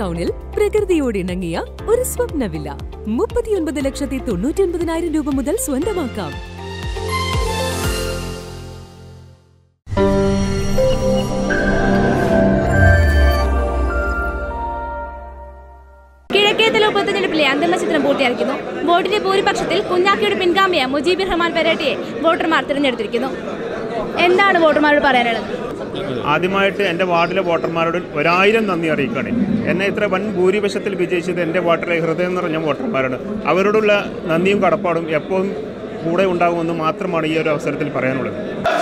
ടൗണിൽ പ്രകൃതിയോട് ഇണങ്ങിയ ഒരു സ്വപ്ന വില്ല മുപ്പത്തിയൊൻപത് ലക്ഷത്തി തൊണ്ണൂറ്റി ഒൻപതിനായിരം രൂപ മുതൽ സ്വന്തമാക്കാം കിഴക്കേതല ഉപതെരഞ്ഞെടുപ്പിലെ അന്തിമ ചിത്രം പൂർത്തിയായിരിക്കുന്നു വോട്ടിന്റെ ഭൂരിപക്ഷത്തിൽ കുഞ്ഞാക്കിയുടെ പിൻഗാമിയ മുജീബിർ റഹ്മാൻ പെരേട്ടിയെ വോട്ടർമാർ തിരഞ്ഞെടുത്തിരിക്കുന്നു എന്താണ് വോട്ടർമാരോട് പറയാനുള്ളത് ആദ്യമായിട്ട് എൻ്റെ വാർഡിലെ വോട്ടർമാരോട് ഒരായിരം നന്ദി അറിയിക്കുകയാണ് എന്നെ ഇത്ര വൻ ഭൂരിപക്ഷത്തിൽ വിജയിച്ചത് എൻ്റെ വാർഡിലെ ഹൃദയം നിറഞ്ഞ വോട്ടർമാരാണ് അവരോടുള്ള നന്ദിയും കടപ്പാടും എപ്പോഴും കൂടെ ഉണ്ടാകുമെന്ന് മാത്രമാണ് ഈ ഒരു അവസരത്തിൽ പറയാനുള്ളത്